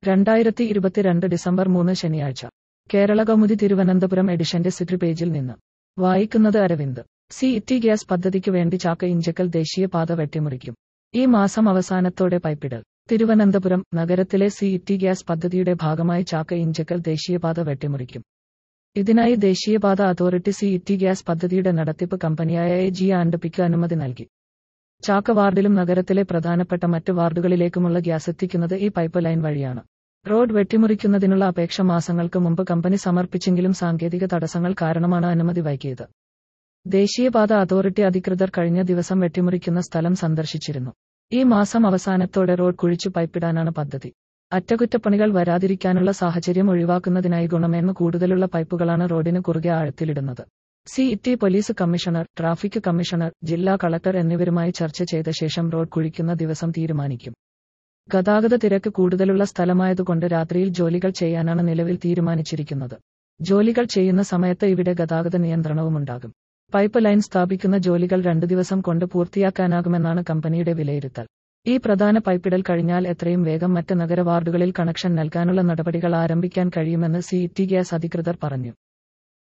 രണ്ടായിരത്തി ഇരുപത്തിരണ്ട് ഡിസംബർ മൂന്ന് ശനിയാഴ്ച കേരള കൗമുദി തിരുവനന്തപുരം എഡിഷന്റെ സിറ്റി പേജിൽ നിന്ന് വായിക്കുന്നത് അരവിന്ദ് സി ടി ഗ്യാസ് പദ്ധതിക്ക് വേണ്ടി ചാക്ക ഇഞ്ചക്കൽ ദേശീയപാത വെട്ടിമുറിക്കും ഈ മാസം അവസാനത്തോടെ പൈപ്പിടൽ തിരുവനന്തപുരം നഗരത്തിലെ സി ടി ഗ്യാസ് പദ്ധതിയുടെ ഭാഗമായി ചാക്ക ഇഞ്ചക്കൽ ദേശീയപാത വെട്ടിമുറിക്കും ഇതിനായി ദേശീയപാത അതോറിറ്റി സി ടി ഗ്യാസ് പദ്ധതിയുടെ നടത്തിപ്പ് കമ്പനിയായ എ ജി ആൻഡ് പിക്ക് അനുമതി നൽകി ചാക്ക വാർഡിലും നഗരത്തിലെ പ്രധാനപ്പെട്ട മറ്റ് വാർഡുകളിലേക്കുമുള്ള ഗ്യാസ് എത്തിക്കുന്നത് ഈ പൈപ്പ് ലൈൻ വഴിയാണ് റോഡ് വെട്ടിമുറിക്കുന്നതിനുള്ള അപേക്ഷ മാസങ്ങൾക്ക് മുമ്പ് കമ്പനി സമർപ്പിച്ചെങ്കിലും സാങ്കേതിക തടസ്സങ്ങൾ കാരണമാണ് അനുമതി വൈകിയത് ദേശീയപാത അതോറിറ്റി അധികൃതർ കഴിഞ്ഞ ദിവസം വെട്ടിമുറിക്കുന്ന സ്ഥലം സന്ദർശിച്ചിരുന്നു ഈ മാസം അവസാനത്തോടെ റോഡ് കുഴിച്ചു പൈപ്പിടാനാണ് പദ്ധതി അറ്റകുറ്റപ്പണികൾ വരാതിരിക്കാനുള്ള സാഹചര്യം ഒഴിവാക്കുന്നതിനായി ഗുണമേന്മ കൂടുതലുള്ള പൈപ്പുകളാണ് റോഡിന് കുറുകെ ആഴത്തിലിടുന്നത് C T police commissioner traffic commissioner ജില്ലാ കളക്ടർ എന്നിവരുമായി ചർച്ച ചെയ്ത ശേഷം റോഡ് കുഴിക്കുന്ന ദിവസം തീരുമാനിക്കും ഗതാഗത തിരക്ക് കൂടുതലുള്ള സ്ഥലമായതുകൊണ്ട് രാത്രിയിൽ ജോലികൾ ചെയ്യാനാണ് നിലവിൽ തീരുമാനിച്ചിരിക്കുന്നത് ജോലികൾ ചെയ്യുന്ന സമയത്ത് ഇവിടെ ഗതാഗത നിയന്ത്രണവുമുണ്ടാകും പൈപ്പ് ലൈൻ സ്ഥാപിക്കുന്ന ജോലികൾ രണ്ടു ദിവസം കൊണ്ട് പൂർത്തിയാക്കാനാകുമെന്നാണ് കമ്പനിയുടെ വിലയിരുത്തൽ ഈ പ്രധാന പൈപ്പിടൽ കഴിഞ്ഞാൽ എത്രയും വേഗം മറ്റ് നഗര വാർഡുകളിൽ കണക്ഷൻ നൽകാനുള്ള നടപടികൾ ആരംഭിക്കാൻ കഴിയുമെന്ന് സി ടി ഗ്യാസ് അധികൃതർ പറഞ്ഞു